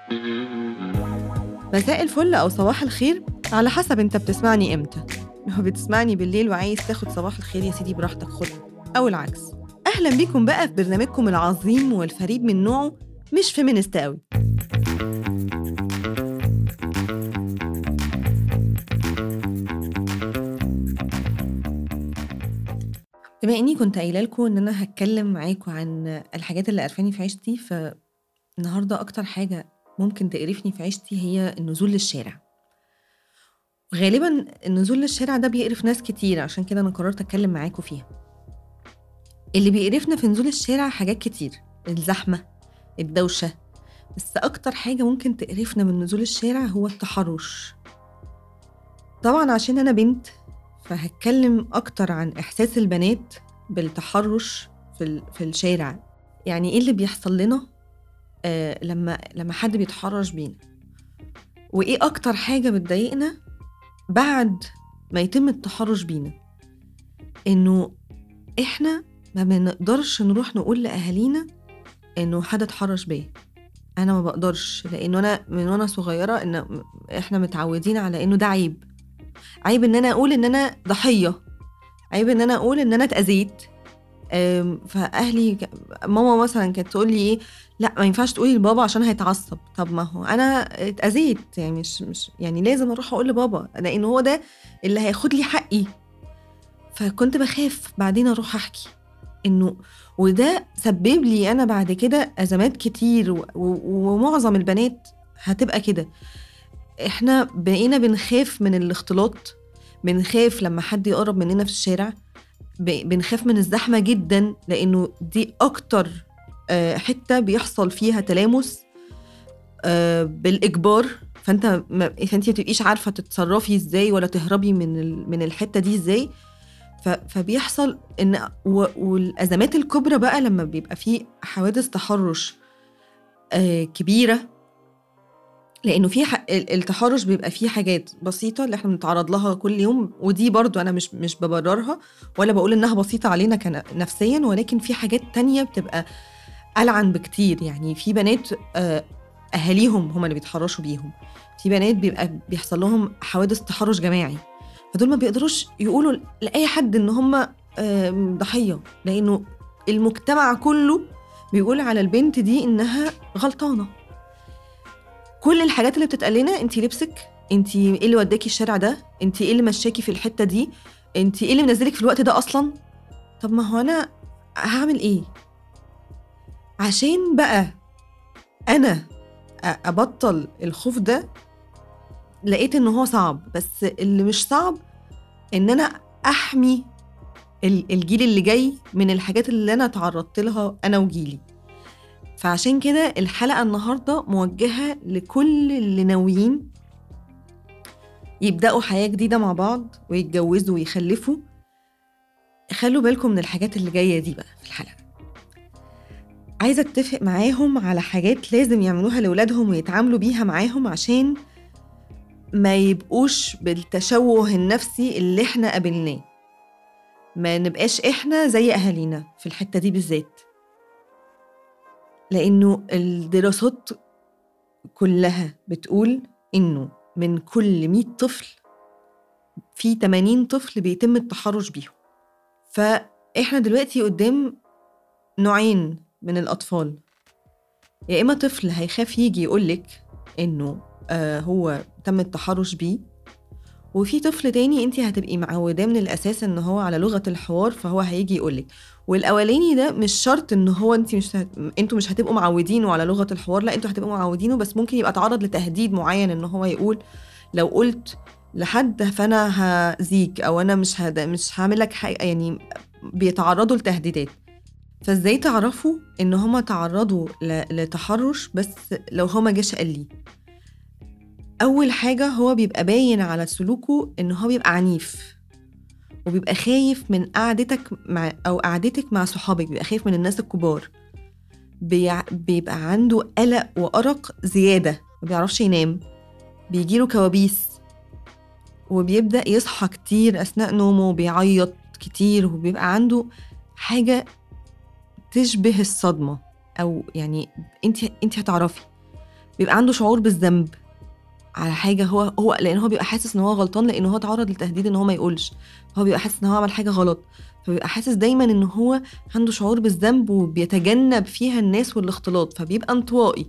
مساء الفل أو صباح الخير على حسب أنت بتسمعني إمتى لو بتسمعني بالليل وعايز تاخد صباح الخير يا سيدي براحتك خد أو العكس أهلا بيكم بقى في برنامجكم العظيم والفريد من نوعه مش فيمينست قوي بما اني كنت قايله لكم ان انا هتكلم معاكم عن الحاجات اللي قرفاني في عيشتي فالنهارده اكتر حاجه ممكن تقرفني في عيشتي هي النزول للشارع غالبا النزول للشارع ده بيقرف ناس كتير عشان كده انا قررت اتكلم معاكم فيها اللي بيقرفنا في نزول الشارع حاجات كتير الزحمه الدوشه بس اكتر حاجه ممكن تقرفنا من نزول الشارع هو التحرش طبعا عشان انا بنت فهتكلم اكتر عن احساس البنات بالتحرش في, في الشارع يعني ايه اللي بيحصل لنا آه لما لما حد بيتحرش بينا وايه اكتر حاجه بتضايقنا بعد ما يتم التحرش بينا انه احنا ما بنقدرش نروح نقول لاهالينا انه حد اتحرش بيا انا ما بقدرش لانه انا من وانا صغيره ان احنا متعودين على انه ده عيب عيب ان انا اقول ان انا ضحيه عيب ان انا اقول ان انا اتاذيت فاهلي ماما مثلا كانت تقول لي ايه لا ما ينفعش تقولي لبابا عشان هيتعصب طب ما هو انا اتاذيت يعني مش مش يعني لازم اروح اقول لبابا لان هو ده اللي هياخد لي حقي فكنت بخاف بعدين اروح احكي انه وده سبب لي انا بعد كده ازمات كتير ومعظم البنات هتبقى كده احنا بقينا بنخاف من الاختلاط بنخاف لما حد يقرب مننا في الشارع بنخاف من الزحمة جدا لأنه دي أكتر حتة بيحصل فيها تلامس بالإجبار فأنت ما فأنت ما تبقيش عارفة تتصرفي إزاي ولا تهربي من من الحتة دي إزاي فبيحصل إن والأزمات الكبرى بقى لما بيبقى في حوادث تحرش كبيرة لانه في التحرش بيبقى فيه حاجات بسيطه اللي احنا بنتعرض لها كل يوم ودي برضو انا مش مش ببررها ولا بقول انها بسيطه علينا نفسيا ولكن في حاجات تانية بتبقى ألعن بكتير يعني في بنات اهاليهم هم اللي بيتحرشوا بيهم في بنات بيبقى بيحصل لهم حوادث تحرش جماعي فدول ما بيقدروش يقولوا لاي حد ان هم ضحيه لانه المجتمع كله بيقول على البنت دي انها غلطانه كل الحاجات اللي بتتقال لنا انت لبسك انت ايه اللي وداكي الشارع ده انت ايه اللي مشاكي في الحته دي انت ايه اللي منزلك في الوقت ده اصلا طب ما هو انا هعمل ايه عشان بقى انا ابطل الخوف ده لقيت ان هو صعب بس اللي مش صعب ان انا احمي الجيل اللي جاي من الحاجات اللي انا تعرضت لها انا وجيلي فعشان كده الحلقة النهاردة موجهة لكل اللي ناويين يبدأوا حياة جديدة مع بعض ويتجوزوا ويخلفوا خلوا بالكم من الحاجات اللي جاية دي بقى في الحلقة عايزة اتفق معاهم على حاجات لازم يعملوها لأولادهم ويتعاملوا بيها معاهم عشان ما يبقوش بالتشوه النفسي اللي احنا قابلناه ما نبقاش احنا زي اهالينا في الحتة دي بالذات لأنه الدراسات كلها بتقول إنه من كل 100 طفل في 80 طفل بيتم التحرش بيهم فإحنا دلوقتي قدام نوعين من الأطفال يا إما طفل هيخاف يجي يقولك إنه آه هو تم التحرش بيه وفي طفل تاني انت هتبقي معوداه من الاساس ان هو على لغه الحوار فهو هيجي يقولك والاولاني ده مش شرط ان هو انت مش هت... انتوا مش هتبقوا معودينه على لغه الحوار لا انتوا هتبقوا معودينه بس ممكن يبقى تعرض لتهديد معين ان هو يقول لو قلت لحد فانا هزيك او انا مش هد... مش هعمل لك حاجه يعني بيتعرضوا لتهديدات فازاي تعرفوا ان هما تعرضوا ل... لتحرش بس لو هو ما جاش قال لي اول حاجه هو بيبقى باين على سلوكه ان هو بيبقى عنيف وبيبقى خايف من قعدتك مع او قعدتك مع صحابك بيبقى خايف من الناس الكبار بيع... بيبقى عنده قلق وأرق زيادة ما بيعرفش ينام بيجيله كوابيس وبيبدأ يصحى كتير أثناء نومه وبيعيط كتير وبيبقى عنده حاجة تشبه الصدمة أو يعني أنت أنت هتعرفي بيبقى عنده شعور بالذنب على حاجه هو هو لان هو بيبقى حاسس ان هو غلطان لان هو اتعرض لتهديد ان هو ما يقولش هو بيبقى حاسس ان هو عمل حاجه غلط فبيبقى حاسس دايما ان هو عنده شعور بالذنب وبيتجنب فيها الناس والاختلاط فبيبقى انطوائي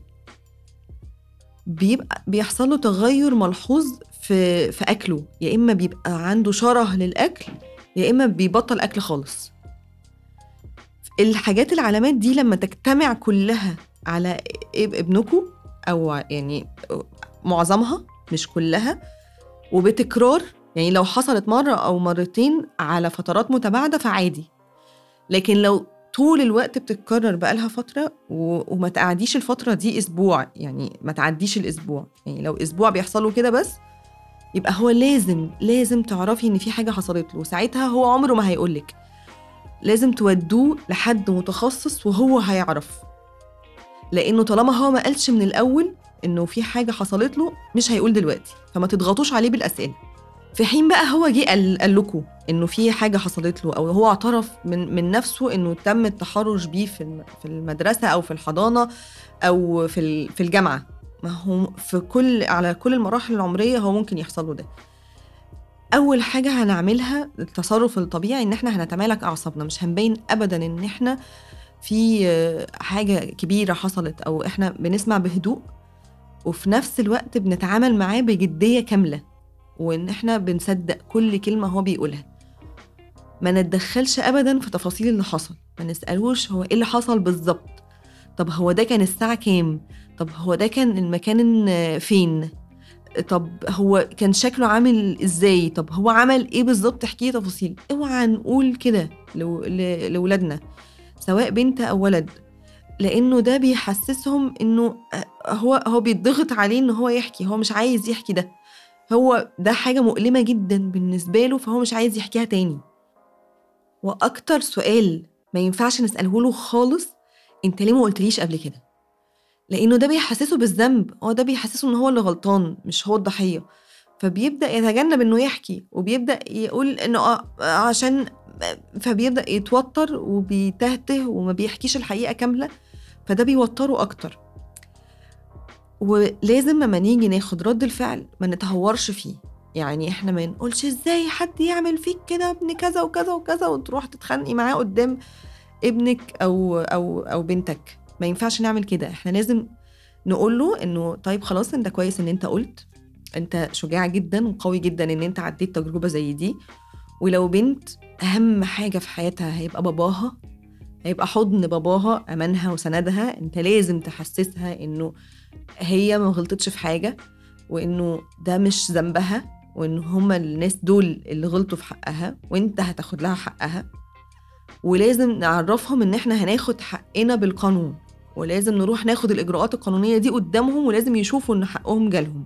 بيبقى بيحصل له تغير ملحوظ في في اكله يا اما بيبقى عنده شره للاكل يا اما بيبطل اكل خالص الحاجات العلامات دي لما تجتمع كلها على ابنكم او يعني معظمها مش كلها وبتكرار يعني لو حصلت مرة أو مرتين على فترات متباعدة فعادي لكن لو طول الوقت بتتكرر بقالها فترة و... وما تقعديش الفترة دي أسبوع يعني ما تعديش الأسبوع يعني لو أسبوع بيحصل له كده بس يبقى هو لازم لازم تعرفي إن في حاجة حصلت له ساعتها هو عمره ما هيقولك لازم تودوه لحد متخصص وهو هيعرف لأنه طالما هو ما قالش من الأول إنه في حاجة حصلت له مش هيقول دلوقتي فما تضغطوش عليه بالأسئلة في حين بقى هو جه قال, قال لكم انه في حاجه حصلت له او هو اعترف من من نفسه انه تم التحرش بيه في في المدرسه او في الحضانه او في في الجامعه ما هو في كل على كل المراحل العمريه هو ممكن يحصل له ده اول حاجه هنعملها التصرف الطبيعي ان احنا هنتمالك اعصابنا مش هنبين ابدا ان احنا في حاجه كبيره حصلت او احنا بنسمع بهدوء وفي نفس الوقت بنتعامل معاه بجديه كامله وان احنا بنصدق كل كلمه هو بيقولها ما نتدخلش ابدا في تفاصيل اللي حصل ما نسالوش هو ايه اللي حصل بالظبط طب هو ده كان الساعه كام طب هو ده كان المكان فين طب هو كان شكله عامل ازاي طب هو عمل ايه بالظبط احكي تفاصيل اوعى نقول كده لاولادنا سواء بنت او ولد لانه ده بيحسسهم انه هو هو بيتضغط عليه ان هو يحكي هو مش عايز يحكي ده هو ده حاجة مؤلمة جدا بالنسبة له فهو مش عايز يحكيها تاني وأكتر سؤال ما ينفعش نسأله له خالص أنت ليه ما قلتليش قبل كده لأنه ده بيحسسه بالذنب هو ده بيحسسه إن هو اللي غلطان مش هو الضحية فبيبدأ يتجنب إنه يحكي وبيبدأ يقول إنه آه عشان فبيبدأ يتوتر وبيتهته وما بيحكيش الحقيقة كاملة فده بيوتره أكتر ولازم لما نيجي ناخد رد الفعل ما نتهورش فيه يعني احنا ما نقولش ازاي حد يعمل فيك كده ابن كذا وكذا وكذا وتروح تتخانقي معاه قدام ابنك او او او بنتك ما ينفعش نعمل كده احنا لازم نقول له انه طيب خلاص انت كويس ان انت قلت انت شجاع جدا وقوي جدا ان انت عديت تجربه زي دي ولو بنت اهم حاجه في حياتها هيبقى باباها هيبقى حضن باباها امانها وسندها انت لازم تحسسها انه هي ما غلطتش في حاجة وإنه ده مش ذنبها وإن هما الناس دول اللي غلطوا في حقها وإنت هتاخد لها حقها ولازم نعرفهم إن إحنا هناخد حقنا بالقانون ولازم نروح ناخد الإجراءات القانونية دي قدامهم ولازم يشوفوا إن حقهم جالهم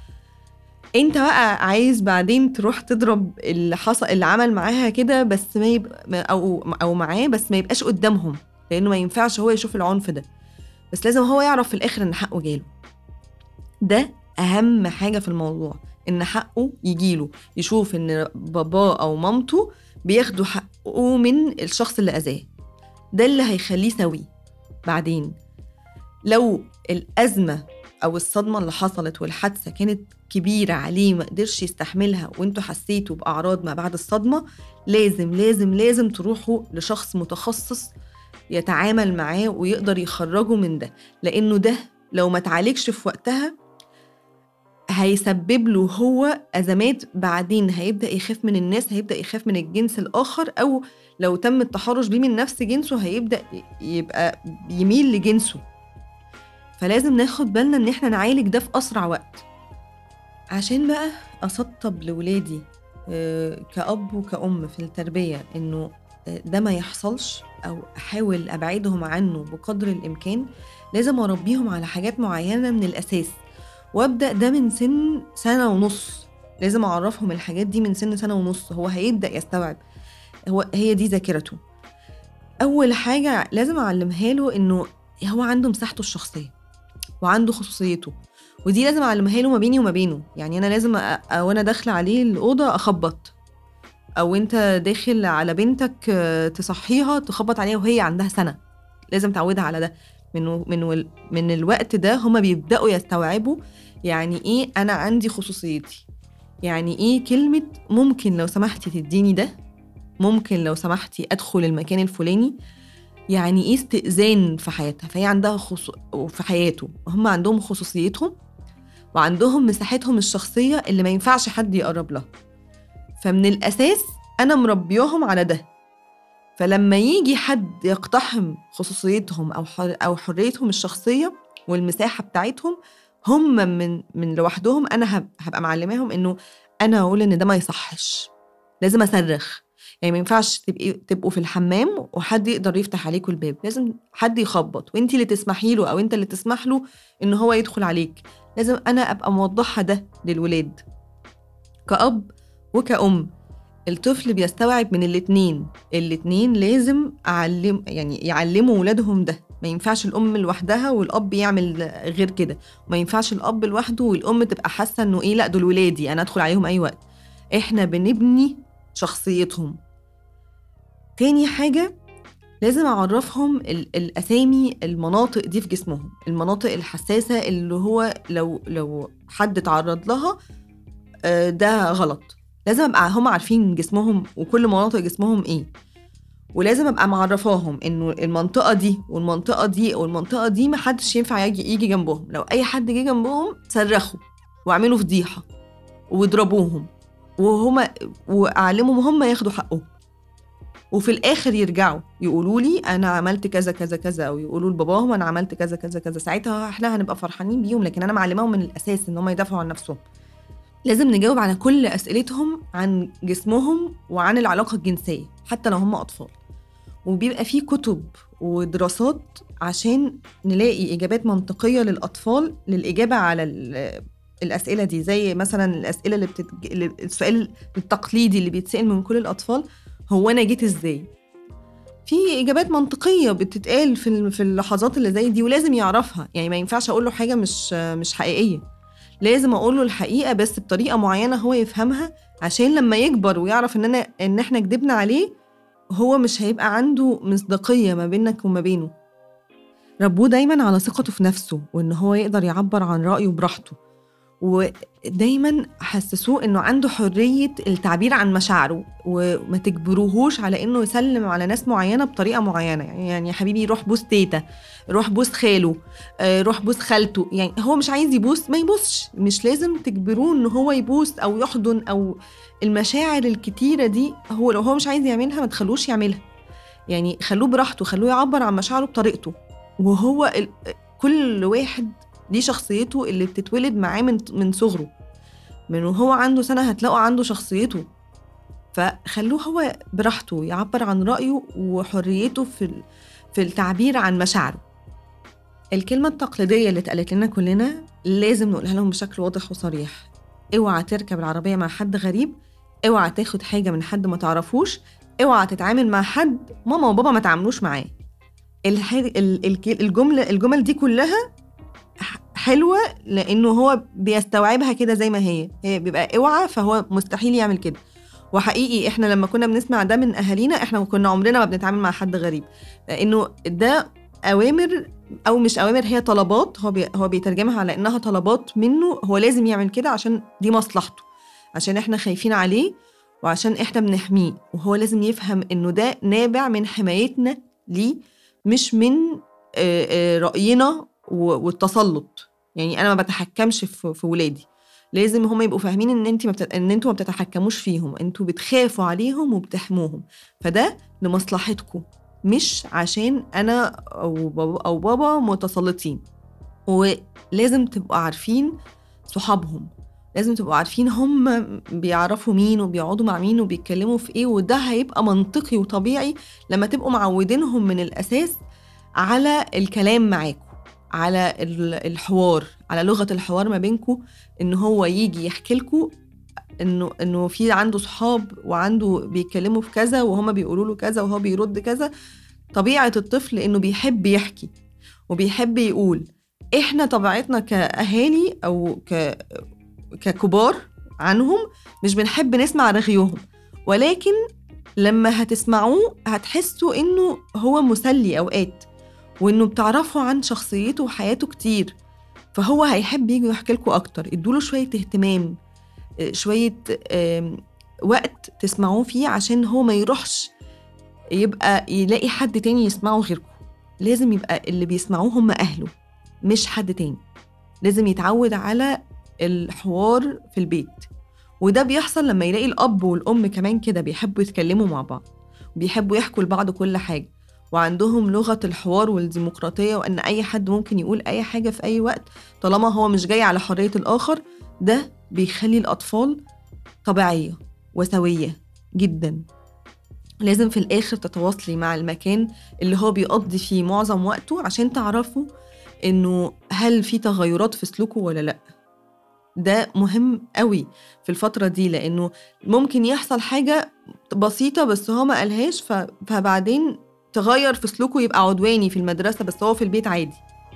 انت بقى عايز بعدين تروح تضرب اللي حصل اللي عمل معاها كده بس ما يبقى او او معاه بس ما يبقاش قدامهم لانه ما ينفعش هو يشوف العنف ده بس لازم هو يعرف في الاخر ان حقه جاله ده اهم حاجه في الموضوع ان حقه يجيله يشوف ان باباه او مامته بياخدوا حقه من الشخص اللي اذاه ده اللي هيخليه سوي بعدين لو الازمه او الصدمه اللي حصلت والحادثه كانت كبيره عليه ما قدرش يستحملها وانتوا حسيتوا باعراض ما بعد الصدمه لازم لازم لازم تروحوا لشخص متخصص يتعامل معاه ويقدر يخرجه من ده لانه ده لو ما تعالجش في وقتها هيسبب له هو ازمات بعدين هيبدا يخاف من الناس هيبدا يخاف من الجنس الاخر او لو تم التحرش بيه من نفس جنسه هيبدا يبقى يميل لجنسه فلازم ناخد بالنا ان احنا نعالج ده في اسرع وقت عشان بقى اسطب لولادي آه، كأب وكأم في التربية إنه ده ما يحصلش أو أحاول أبعدهم عنه بقدر الإمكان لازم أربيهم على حاجات معينة من الأساس وأبدأ ده من سن سنة ونص لازم أعرفهم الحاجات دي من سن سنة ونص هو هيبدأ يستوعب هو هي دي ذاكرته أول حاجة لازم أعلمها له إنه هو عنده مساحته الشخصية وعنده خصوصيته ودي لازم أعلمها له ما بيني وما بينه يعني أنا لازم أ... وأنا داخلة عليه الأوضة أخبط او انت داخل على بنتك تصحيها تخبط عليها وهي عندها سنه لازم تعودها على ده من من من الوقت ده هما بيبداوا يستوعبوا يعني ايه انا عندي خصوصيتي يعني ايه كلمه ممكن لو سمحتي تديني ده ممكن لو سمحتي ادخل المكان الفلاني يعني ايه استئذان في حياتها فهي عندها خصو... في حياته هم عندهم خصوصيتهم وعندهم مساحتهم الشخصيه اللي ما ينفعش حد يقرب لها فمن الاساس انا مربياهم على ده فلما يجي حد يقتحم خصوصيتهم او حر... او حريتهم الشخصيه والمساحه بتاعتهم هم من من لوحدهم انا هبقى معلماهم انه انا اقول ان ده ما يصحش لازم اصرخ يعني ما ينفعش تبقي تبقوا في الحمام وحد يقدر يفتح عليكم الباب لازم حد يخبط وانت اللي تسمحي له او انت اللي تسمح له ان هو يدخل عليك لازم انا ابقى موضحه ده للولاد كأب وكأم الطفل بيستوعب من الاتنين الاتنين لازم أعلم يعني يعلموا ولادهم ده ما ينفعش الأم لوحدها والأب يعمل غير كده وما ينفعش الأب لوحده والأم تبقى حاسة إنه إيه لأ دول ولادي أنا أدخل عليهم أي وقت إحنا بنبني شخصيتهم تاني حاجة لازم أعرفهم الأسامي المناطق دي في جسمهم المناطق الحساسة اللي هو لو لو حد تعرض لها آه، ده غلط لازم أبقى هم عارفين جسمهم وكل مناطق جسمهم إيه ولازم ابقى معرفاهم انه المنطقه دي والمنطقه دي والمنطقه دي محدش ينفع يجي يجي جنبهم لو اي حد جه جنبهم صرخوا واعملوا فضيحه واضربوهم وهما واعلمهم هم ياخدوا حقهم وفي الاخر يرجعوا يقولوا لي انا عملت كذا كذا كذا او يقولوا لباباهم انا عملت كذا كذا كذا ساعتها احنا هنبقى فرحانين بيهم لكن انا معلماهم من الاساس ان هم يدافعوا عن نفسهم لازم نجاوب على كل اسئلتهم عن جسمهم وعن العلاقه الجنسيه حتى لو هم اطفال وبيبقى فيه كتب ودراسات عشان نلاقي اجابات منطقيه للاطفال للاجابه على الاسئله دي زي مثلا الاسئله اللي بتتج... السؤال التقليدي اللي بيتسال من كل الاطفال هو انا جيت ازاي في اجابات منطقيه بتتقال في في اللحظات اللي زي دي ولازم يعرفها يعني ما ينفعش اقول له حاجه مش مش حقيقيه لازم اقول له الحقيقه بس بطريقه معينه هو يفهمها عشان لما يكبر ويعرف ان انا ان احنا كدبنا عليه هو مش هيبقى عنده مصداقيه ما بينك وما بينه ربوه دايما على ثقته في نفسه وان هو يقدر يعبر عن رايه براحته ودايما حسسوه انه عنده حريه التعبير عن مشاعره وما تجبروهوش على انه يسلم على ناس معينه بطريقه معينه يعني يا حبيبي روح بوس تيتا روح بوس خاله آه، روح بوس خالته يعني هو مش عايز يبوس ما يبوسش مش لازم تجبروه ان هو يبوس او يحضن او المشاعر الكتيره دي هو لو هو مش عايز يعملها ما تخلوش يعملها يعني خلوه براحته خلوه يعبر عن مشاعره بطريقته وهو كل واحد دي شخصيته اللي بتتولد معاه من من صغره من وهو عنده سنة هتلاقوا عنده شخصيته فخلوه هو براحته يعبر عن رأيه وحريته في في التعبير عن مشاعره الكلمة التقليدية اللي اتقالت لنا كلنا لازم نقولها لهم بشكل واضح وصريح اوعى تركب العربية مع حد غريب اوعى تاخد حاجة من حد ما تعرفوش اوعى تتعامل مع حد ماما وبابا ما تعاملوش معاه الجملة الجمل دي كلها حلوه لانه هو بيستوعبها كده زي ما هي هي بيبقى اوعى فهو مستحيل يعمل كده وحقيقي احنا لما كنا بنسمع ده من اهالينا احنا كنا عمرنا ما بنتعامل مع حد غريب لانه ده اوامر او مش اوامر هي طلبات هو بي هو بيترجمها على انها طلبات منه هو لازم يعمل كده عشان دي مصلحته عشان احنا خايفين عليه وعشان احنا بنحميه وهو لازم يفهم انه ده نابع من حمايتنا ليه مش من رأينا والتسلط يعني انا ما بتحكمش في, في ولادي لازم هم يبقوا فاهمين ان انت مبتت... ان انتوا ما بتتحكموش فيهم انتوا بتخافوا عليهم وبتحموهم فده لمصلحتكم مش عشان انا او بابا او بابا متسلطين ولازم تبقوا عارفين صحابهم لازم تبقوا عارفين هم بيعرفوا مين وبيقعدوا مع مين وبيتكلموا في ايه وده هيبقى منطقي وطبيعي لما تبقوا معودينهم من الاساس على الكلام معاكم على الحوار على لغه الحوار ما بينكم ان هو يجي يحكي لكم انه انه في عنده صحاب وعنده بيتكلموا في كذا وهما بيقولوا له كذا وهو بيرد كذا طبيعه الطفل انه بيحب يحكي وبيحب يقول احنا طبيعتنا كاهالي او ك ككبار عنهم مش بنحب نسمع رغيهم ولكن لما هتسمعوه هتحسوا انه هو مسلي اوقات وإنه بتعرفوا عن شخصيته وحياته كتير فهو هيحب يجي يحكي لكم أكتر ادوله شوية اهتمام آه، شوية وقت تسمعوه فيه عشان هو ما يروحش يبقى يلاقي حد تاني يسمعه غيركم لازم يبقى اللي بيسمعوه هم أهله مش حد تاني لازم يتعود على الحوار في البيت وده بيحصل لما يلاقي الأب والأم كمان كده بيحبوا يتكلموا مع بعض وبيحبوا يحكوا لبعض كل حاجة وعندهم لغة الحوار والديمقراطية وإن أي حد ممكن يقول أي حاجة في أي وقت طالما هو مش جاي على حرية الآخر ده بيخلي الأطفال طبيعية وسوية جدا لازم في الآخر تتواصلي مع المكان اللي هو بيقضي فيه معظم وقته عشان تعرفوا إنه هل في تغيرات في سلوكه ولا لأ ده مهم قوي في الفترة دي لأنه ممكن يحصل حاجة بسيطة بس هو ما قالهاش فبعدين تغير في سلوكه يبقى عدواني في المدرسة بس هو في البيت عادي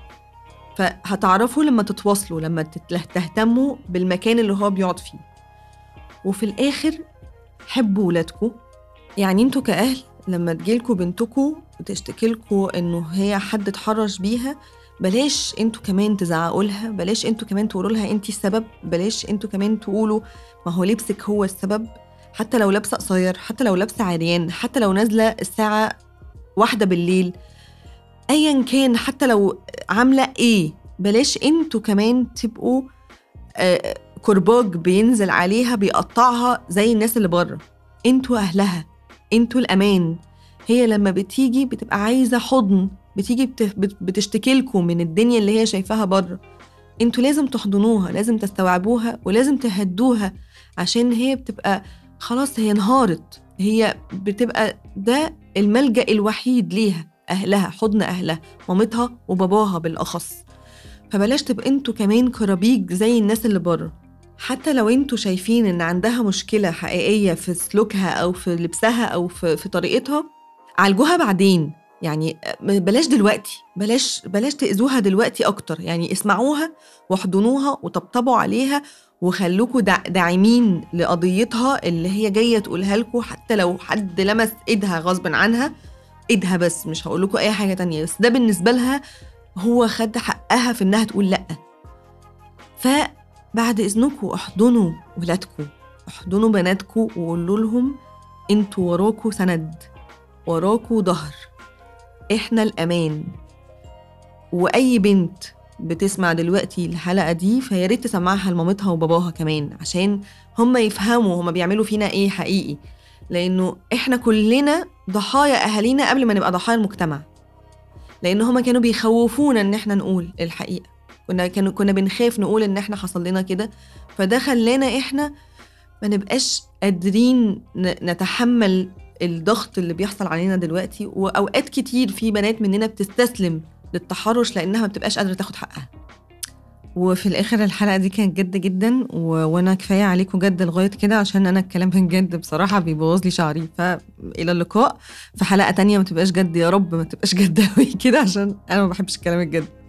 فهتعرفوا لما تتواصلوا لما تهتموا بالمكان اللي هو بيقعد فيه وفي الآخر حبوا ولادكم يعني انتوا كأهل لما تجيلكوا بنتكم وتشتكي لكم انه هي حد اتحرش بيها بلاش انتوا كمان تزعقوا لها بلاش انتوا كمان تقولوا لها انت السبب بلاش انتوا كمان تقولوا ما هو لبسك هو السبب حتى لو لابسه قصير حتى لو لابسه عريان حتى لو نازله الساعه واحدة بالليل ايا كان حتى لو عامله ايه بلاش انتوا كمان تبقوا آه كرباج بينزل عليها بيقطعها زي الناس اللي بره انتوا اهلها انتوا الامان هي لما بتيجي بتبقى عايزه حضن بتيجي بتشتكي لكم من الدنيا اللي هي شايفاها بره انتوا لازم تحضنوها لازم تستوعبوها ولازم تهدوها عشان هي بتبقى خلاص هي انهارت هي بتبقى ده الملجأ الوحيد ليها أهلها حضن أهلها مامتها وباباها بالأخص فبلاش تبقى انتوا كمان كرابيج زي الناس اللي بره حتى لو انتوا شايفين ان عندها مشكلة حقيقية في سلوكها أو في لبسها أو في, في طريقتها عالجوها بعدين يعني بلاش دلوقتي بلاش بلاش تأذوها دلوقتي أكتر يعني اسمعوها واحضنوها وطبطبوا عليها وخلوكوا داعمين لقضيتها اللي هي جاية تقولها لكم حتى لو حد لمس إيدها غصب عنها إيدها بس مش هقول لكم أي حاجة تانية بس ده بالنسبة لها هو خد حقها في إنها تقول لأ فبعد إذنكم احضنوا ولادكم احضنوا بناتكم وقولوا لهم انتوا وراكوا سند وراكوا ظهر احنا الامان واي بنت بتسمع دلوقتي الحلقه دي فيا ريت تسمعها لمامتها وباباها كمان عشان هم يفهموا هم بيعملوا فينا ايه حقيقي لانه احنا كلنا ضحايا اهالينا قبل ما نبقى ضحايا المجتمع لان هم كانوا بيخوفونا ان احنا نقول الحقيقه كنا كانوا كنا بنخاف نقول ان احنا حصل لنا كده فده خلانا احنا ما نبقاش قادرين نتحمل الضغط اللي بيحصل علينا دلوقتي واوقات كتير في بنات مننا بتستسلم للتحرش لانها ما بتبقاش قادره تاخد حقها وفي الاخر الحلقه دي كانت جد جدا و... وانا كفايه عليكم جد لغايه كده عشان انا الكلام من جد بصراحه بيبوظ لي شعري فالى اللقاء في حلقه تانية ما تبقاش جد يا رب ما تبقاش جد قوي كده عشان انا ما بحبش الكلام الجد